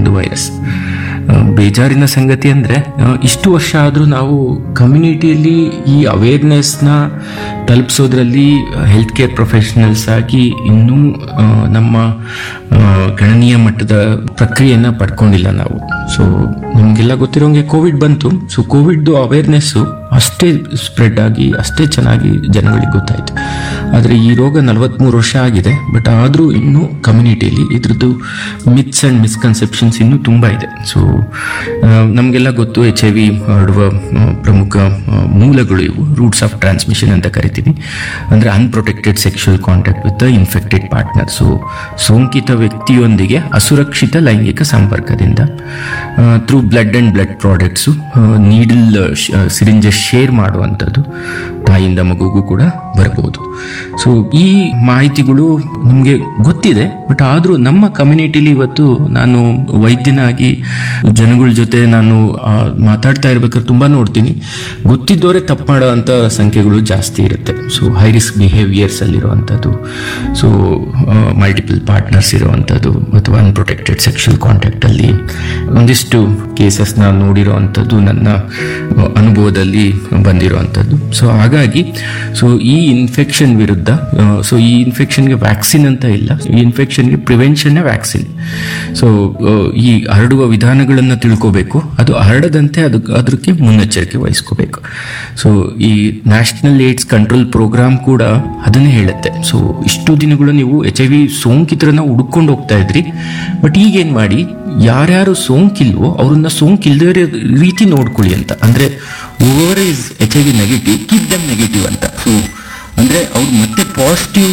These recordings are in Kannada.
ಒಂದು ವೈರಸ್ ಆ, ಬೇಜಾರಿನ ಸಂಗತಿ ಅಂದರೆ ಇಷ್ಟು ವರ್ಷ ಆದರೂ ನಾವು ಕಮ್ಯುನಿಟಿಯಲ್ಲಿ ಈ ಅವೇರ್ನೆಸ್ನ ತಲುಪಿಸೋದ್ರಲ್ಲಿ ಹೆಲ್ತ್ ಕೇರ್ ಪ್ರೊಫೆಷನಲ್ಸ್ ಆಗಿ ಇನ್ನೂ ಆ, ನಮ್ಮ ಆ, ಗಣನೀಯ ಮಟ್ಟದ ಪ್ರಕ್ರಿಯೆಯನ್ನು ಪಡ್ಕೊಂಡಿಲ್ಲ ನಾವು ಸೊ ನಮಗೆಲ್ಲ ಗೊತ್ತಿರೋಂಗೆ ಕೋವಿಡ್ ಬಂತು ಸೊ ಕೋವಿಡ್ದು ಅವೇರ್ನೆಸ್ಸು ಅಷ್ಟೇ ಸ್ಪ್ರೆಡ್ ಆಗಿ ಅಷ್ಟೇ ಚೆನ್ನಾಗಿ ಜನಗಳಿಗೆ ಗೊತ್ತಾಯಿತು ಆದರೆ ಈ ರೋಗ ನಲವತ್ತ್ಮೂರು ವರ್ಷ ಆಗಿದೆ ಬಟ್ ಆದರೂ ಇನ್ನೂ ಕಮ್ಯುನಿಟಿಯಲ್ಲಿ ಇದ್ರದ್ದು ಮಿತ್ಸ್ ಆ್ಯಂಡ್ ಮಿಸ್ಕನ್ಸೆಪ್ಷನ್ಸ್ ಇನ್ನೂ ತುಂಬ ಇದೆ ಸೊ ನಮಗೆಲ್ಲ ಗೊತ್ತು ಎಚ್ ಐ ವಿ ಹರಡುವ ಆ, ಪ್ರಮುಖ ಆ, ಮೂಲಗಳು ಇವು ರೂಟ್ಸ್ ಆಫ್ ಟ್ರಾನ್ಸ್ಮಿಷನ್ ಅಂತ ಕರಿತೀವಿ ಅಂದರೆ unprotected sexual contact with the infected partner so ಸೋಂಕಿತ ವ್ಯಕ್ತಿಯೊಂದಿಗೆ ಅಸುರಕ್ಷಿತ ಲೈಂಗಿಕ ಸಂಪರ್ಕದಿಂದ through blood and blood products needle syringes share ಮಾಡುವಂಥದ್ದು ತಾಯಿಯಿಂದ ಮಗುಗೂ ಕೂಡ ಬರಬಹುದು ಸೊ ಈ ಮಾಹಿತಿಗಳು ನಮಗೆ ಗೊತ್ತಿದೆ ಬಟ್ ಆದರೂ ನಮ್ಮ ಕಮ್ಯುನಿಟಿಲಿ ಇವತ್ತು ನಾನು ವೈದ್ಯನಾಗಿ ಜನಗಳ ಜೊತೆ ನಾನು ಆ, ಮಾತಾಡ್ತಾ ಇರ್ಬೇಕಾದ್ರೆ ತುಂಬ ನೋಡ್ತೀನಿ ಗೊತ್ತಿದ್ದವರೇ ತಪ್ಪು ಮಾಡೋವಂಥ ಸಂಖ್ಯೆಗಳು ಜಾಸ್ತಿ ಇರುತ್ತೆ ಸೊ ಹೈ ರಿಸ್ಕ್ ಬಿಹೇವಿಯರ್ಸ್ ಅಲ್ಲಿರುವಂಥದ್ದು ಸೊ ಮಲ್ಟಿಪಲ್ ಪಾರ್ಟ್ನರ್ಸ್ ಇರುವಂಥದ್ದು ಅಥವಾ ಅನ್ಪ್ರೊಟೆಕ್ಟೆಡ್ ಸೆಕ್ಷುವಲ್ ಕಾಂಟ್ಯಾಕ್ಟಲ್ಲಿ ಒಂದಿಷ್ಟು ಕೇಸಸ್ನ ನೋಡಿರೋ ಅಂಥದ್ದು ನನ್ನ ಅನುಭವದಲ್ಲಿ ಬಂದಿರುವಂಥದ್ದು ಸೊ ಹಾಗಾಗಿ ಸೊ ಈ ಇನ್ಫೆಕ್ಷನ್ ವಿರುದ್ಧ ಸೊ ಈ ಇನ್ಫೆಕ್ಷನ್ಗೆ ವ್ಯಾಕ್ಸಿನ್ ಅಂತ ಇಲ್ಲ ಈ ಇನ್ಫೆಕ್ಷನ್ಗೆ ಪ್ರಿವೆನ್ಷನ್ನೇ ವ್ಯಾಕ್ಸಿನ್ ಸೊ ಈ ಹರಡುವ ವಿಧಾನಗಳನ್ನು ತಿಳ್ಕೋಬೇಕು ಅದು ಹರಡದಂತೆ ಅದು ಅದಕ್ಕೆ ಮುನ್ನೆಚ್ಚರಿಕೆ ವಹಿಸ್ಕೋಬೇಕು ಸೊ ಈ ನ್ಯಾಷನಲ್ ಏಡ್ಸ್ ಕಂಟ್ರೋಲ್ ಪ್ರೋಗ್ರಾಮ್ ಕೂಡ ಅದನ್ನೇ ಹೇಳುತ್ತೆ ಸೊ ಇಷ್ಟು ದಿನಗಳು ನೀವು ಎಚ್ ಐ ವಿ ಸೋಂಕಿತರನ್ನ ಹುಡುಕೊಂಡು ಹೋಗ್ತಾ ಇದ್ರಿ ಬಟ್ ಈಗೇನ್ ಮಾಡಿ ಯಾರ್ಯಾರು ಸೋಂಕಿಲ್ವೋ ಅವ್ರನ್ನ ಸೋಂಕಿಲ್ದೇ ಇರೋ ರೀತಿ ನೋಡ್ಕೊಳ್ಳಿ ಅಂತ ಅಂದ್ರೆ over is H I V negative keep them negative ಅಂತ ಸೊ ಅಂದ್ರೆ ಅವ್ರು ಮತ್ತೆ ಪಾಸಿಟಿವ್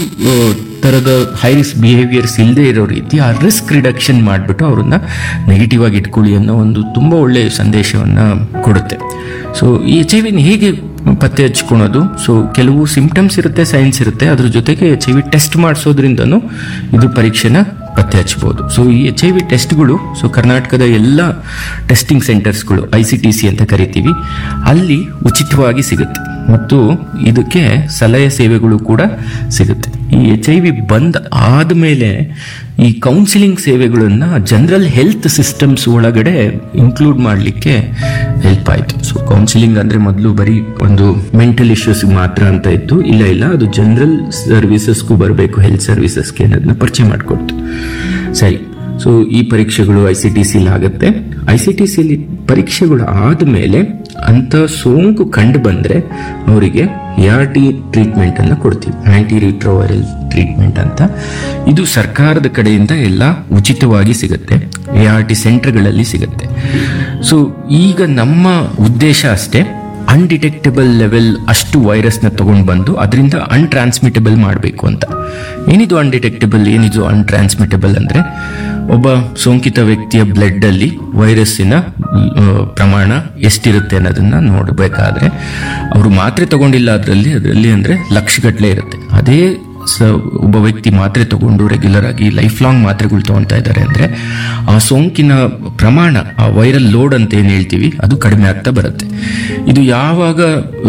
ತರದ ಹೈ ರಿಸ್ಕ್ ಬಿಹೇವಿಯರ್ಸ್ ಇಲ್ಲದೆ ಇರೋ ರೀತಿ ಆ ರಿಸ್ಕ್ ರಿಡಕ್ಷನ್ ಮಾಡಿಬಿಟ್ಟು ಅವ್ರನ್ನ ನೆಗೆಟಿವ್ ಆಗಿ ಇಟ್ಕೊಳ್ಳಿ ಅನ್ನೋ ಒಂದು ತುಂಬ ಒಳ್ಳೆಯ ಸಂದೇಶವನ್ನ ಕೊಡುತ್ತೆ ಸೊ ಈ ಎಚ್ ಐ ವಿನ ಹೇಗೆ ಪತ್ತೆ ಹಚ್ಕೊಳೋದು ಸೊ ಕೆಲವು ಸಿಂಪ್ಟಮ್ಸ್ ಇರುತ್ತೆ ಸೈನ್ಸ್ ಇರುತ್ತೆ ಅದ್ರ ಜೊತೆಗೆ ಎಚ್ ಐ ವಿ ಟೆಸ್ಟ್ ಮಾಡಿಸೋದ್ರಿಂದನೂ ಇದು ಪರೀಕ್ಷೆನ ಪತ್ತೆ ಹಚ್ಬೋದು ಸೊ ಈ ಎಚ್ ಐ ವಿ ಟೆಸ್ಟ್ಗಳು ಸೊ ಕರ್ನಾಟಕದ ಎಲ್ಲ ಟೆಸ್ಟಿಂಗ್ ಸೆಂಟರ್ಸ್ಗಳು ಐ ಸಿ ಟಿ ಸಿ ಅಂತ ಕರಿತೀವಿ ಅಲ್ಲಿ ಉಚಿತವಾಗಿ ಸಿಗುತ್ತೆ ಮತ್ತು ಇದಕ್ಕೆ ಸಲಹೆ ಸೇವೆಗಳು ಕೂಡ ಸಿಗುತ್ತೆ ಈ ಎಚ್ ಐ ವಿ ಬಂದ್ ಆದಮೇಲೆ ಈ ಕೌನ್ಸಿಲಿಂಗ್ ಸೇವೆಗಳನ್ನ ಜನರಲ್ ಹೆಲ್ತ್ ಸಿಸ್ಟಮ್ಸ್ ಒಳಗಡೆ ಇನ್ಕ್ಲೂಡ್ ಮಾಡಲಿಕ್ಕೆ ಹೆಲ್ಪ್ ಆಯಿತು ಸೊ ಕೌನ್ಸಿಲಿಂಗ್ ಅಂದರೆ ಮೊದಲು ಬರೀ ಒಂದು ಮೆಂಟಲ್ ಇಶ್ಯೂಸ್ ಮಾತ್ರ ಅಂತ ಇತ್ತು ಇಲ್ಲ ಇಲ್ಲ ಅದು ಜನರಲ್ ಸರ್ವಿಸಸ್ಗೂ ಬರಬೇಕು ಹೆಲ್ತ್ ಸರ್ವಿಸಸ್ಗೆ ಅನ್ನೋದನ್ನ ಪರಿಚಯ ಮಾಡಿಕೊಡ್ತು ಸರಿ ಸೊ ಈ ಪರೀಕ್ಷೆಗಳು ಐ ಸಿ ಟಿ ಸಿಲಿ ಆಗುತ್ತೆ ಐ ಸಿ ಟಿ ಸಿಲಿ ಪರೀಕ್ಷೆಗಳು ಆದಮೇಲೆ ಅಂತ ಸೋಂಕು ಕಂಡು ಬಂದರೆ ಅವರಿಗೆ ಎ ಆರ್ ಟಿ ಟ್ರೀಟ್ಮೆಂಟ್ ಅನ್ನು ಕೊಡ್ತೀವಿ ಆಂಟಿ ರಿಟ್ರೋವೈರಲ್ ಟ್ರೀಟ್ಮೆಂಟ್ ಅಂತ ಇದು ಸರ್ಕಾರದ ಕಡೆಯಿಂದ ಎಲ್ಲ ಉಚಿತವಾಗಿ ಸಿಗುತ್ತೆ ಎ ಆರ್ ಟಿ ಸೆಂಟರ್ಗಳಲ್ಲಿ ಸಿಗುತ್ತೆ ಸೊ ಈಗ ನಮ್ಮ ಉದ್ದೇಶ ಅಷ್ಟೇ ಅನ್ಡಿಟೆಕ್ಟಬಲ್ ಲೆವೆಲ್ ಅಷ್ಟು ವೈರಸ್ನ ತಗೊಂಡು ಬಂದು ಅದರಿಂದ ಅನ್ಟ್ರಾನ್ಸ್ಮಿಟಬಲ್ ಮಾಡಬೇಕು ಅಂತ ಏನಿದು ಅನ್ಡಿಟೆಕ್ಟಬಲ್ ಏನಿದು ಅನ್ಟ್ರಾನ್ಸ್ಮಿಟಬಲ್ ಅಂದರೆ ಒಬ್ಬ ಸೋಂಕಿತ ವ್ಯಕ್ತಿಯ ಬ್ಲಡ್ ಅಲ್ಲಿ ವೈರಸ್ಸಿನ ಆ, ಪ್ರಮಾಣ ಎಷ್ಟಿರುತ್ತೆ ಅನ್ನೋದನ್ನ ನೋಡಬೇಕಾದ್ರೆ ಅವರು ಮಾತ್ರೆ ತಗೊಂಡಿಲ್ಲ ಅದರಲ್ಲಿ ಅದರಲ್ಲಿ ಅಂದರೆ ಲಕ್ಷಗಟ್ಟಲೆ ಇರುತ್ತೆ ಅದೇ ಸ ಒಬ್ಬ ವ್ಯಕ್ತಿ ಮಾತ್ರೆ ತಗೊಂಡು ರೆಗ್ಯುಲರ್ ಆಗಿ ಲೈಫ್ ಲಾಂಗ್ ಮಾತ್ರೆಗಳು ತಗೊಳ್ತಾ ಇದ್ದಾರೆ ಅಂದರೆ ಆ ಸೋಂಕಿನ ಪ್ರಮಾಣ ಆ ವೈರಲ್ ಲೋಡ್ ಅಂತ ಏನು ಹೇಳ್ತೀವಿ ಅದು ಕಡಿಮೆ ಆಗ್ತಾ ಬರುತ್ತೆ ಇದು ಯಾವಾಗ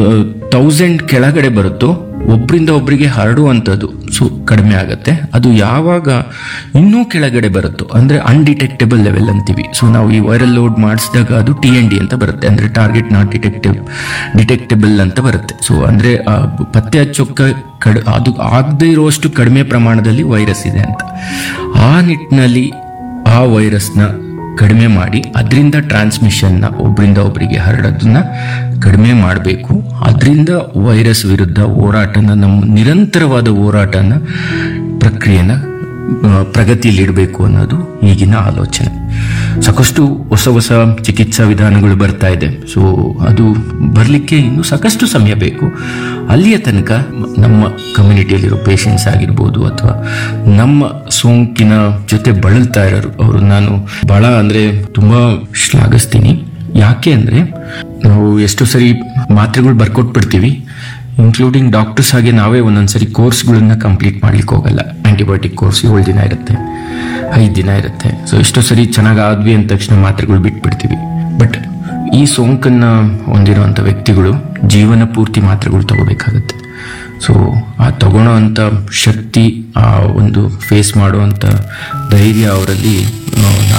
ತೌಸಂಡ್ ಕೆಳಗಡೆ ಬರುತ್ತೋ ಒಬ್ಬರಿಂದ ಒಬ್ಬರಿಗೆ ಹರಡುವಂಥದ್ದು ಸೊ ಕಡಿಮೆ ಆಗುತ್ತೆ ಅದು ಯಾವಾಗ ಇನ್ನೂ ಕೆಳಗಡೆ ಬರುತ್ತೋ ಅಂದರೆ ಅನ್ಡಿಟೆಕ್ಟಬಲ್ ಲೆವೆಲ್ ಅಂತೀವಿ ಸೊ ನಾವು ಈ ವೈರಲ್ ಲೋಡ್ ಮಾಡಿಸಿದಾಗ ಅದು ಟಿ ಎನ್ ಡಿ ಅಂತ ಬರುತ್ತೆ ಅಂದರೆ ಟಾರ್ಗೆಟ್ ನಾಟ್ ಡಿಟೆಕ್ಟಿವ್ ಡಿಟೆಕ್ಟಬಲ್ ಅಂತ ಬರುತ್ತೆ ಸೊ ಅಂದರೆ ಪತ್ತೆ ಹಚ್ಚೋಕ್ಕೆ ಕಡ್ ಅದು ಆಗದೇ ಇರುವಷ್ಟು ಕಡಿಮೆ ಪ್ರಮಾಣದಲ್ಲಿ ವೈರಸ್ ಇದೆ ಅಂತ ಆ ನಿಟ್ಟಿನಲ್ಲಿ ಆ ವೈರಸ್ನ ಕಡಿಮೆ ಮಾಡಿ ಅದರಿಂದ ಟ್ರಾನ್ಸ್ಮಿಷನ್ನ ಒಬ್ಬರಿಂದ ಒಬ್ಬರಿಗೆ ಹರಡೋದನ್ನ ಕಡಿಮೆ ಮಾಡಬೇಕು ಅದರಿಂದ ವೈರಸ್ ವಿರುದ್ಧ ಹೋರಾಟನ ನಮ್ಮ ನಿರಂತರವಾದ ಹೋರಾಟನ ಪ್ರಕ್ರಿಯೆನ ಆ, ಪ್ರಗತಿಯಲ್ಲಿಡಬೇಕು ಅನ್ನೋದು ಈಗಿನ ಆಲೋಚನೆ ಸಾಕಷ್ಟು ಹೊಸ ಹೊಸ ಚಿಕಿತ್ಸಾ ವಿಧಾನಗಳು ಬರ್ತಾ ಇದೆ ಸೊ ಅದು ಬರಲಿಕ್ಕೆ ಇನ್ನೂ ಸಾಕಷ್ಟು ಸಮಯ ಬೇಕು ಅಲ್ಲಿಯ ತನಕ ನಮ್ಮ ಕಮ್ಯುನಿಟಿಯಲ್ಲಿರೋ ಪೇಷಂಟ್ಸ್ ಆಗಿರ್ಬೋದು ಅಥವಾ ನಮ್ಮ ಸೋಂಕಿನ ಜೊತೆ ಬಳಲ್ತಾ ಇರೋರು ಅವರು ನಾನು ಬಹಳ ಅಂದರೆ ತುಂಬ ಶ್ಲಾಘಿಸ್ತೀನಿ ಯಾಕೆ ಅಂದರೆ ನಾವು ಎಷ್ಟೋ ಸರಿ ಮಾತ್ರೆಗಳು ಬರ್ಕೊಟ್ಬಿಡ್ತೀವಿ ಇನ್ಕ್ಲೂಡಿಂಗ್ ಡಾಕ್ಟರ್ಸ್ ಹಾಗೆ ನಾವೇ ಒಂದೊಂದ್ಸರಿ ಕೋರ್ಸ್ಗಳನ್ನ ಕಂಪ್ಲೀಟ್ ಮಾಡ್ಲಿಕ್ಕೆ ಹೋಗಲ್ಲ ಆಂಟಿಬಯೋಟಿಕ್ ಕೋರ್ಸ್ ಏಳು ದಿನ ಇರುತ್ತೆ ಐದು ದಿನ ಇರುತ್ತೆ ಸೊ ಎಷ್ಟೋ ಸರಿ ಚೆನ್ನಾಗಿ ಆದ್ವಿ ಅಂದ ತಕ್ಷಣ ಮಾತ್ರೆಗಳು ಬಿಟ್ಬಿಡ್ತೀವಿ ಬಟ್ ಈ ಸೋಂಕನ್ನ ಹೊಂದಿರುವಂಥ ವ್ಯಕ್ತಿಗಳು ಜೀವನ ಪೂರ್ತಿ ಮಾತ್ರೆಗಳು ತಗೋಬೇಕಾಗತ್ತೆ ಸೊ ಆ ತಗೊಳ್ಳೋ ಅಂಥ ಶಕ್ತಿ ಆ ಒಂದು ಫೇಸ್ ಮಾಡುವಂಥ ಧೈರ್ಯ ಅವರಲ್ಲಿ ಆ, ನಾನು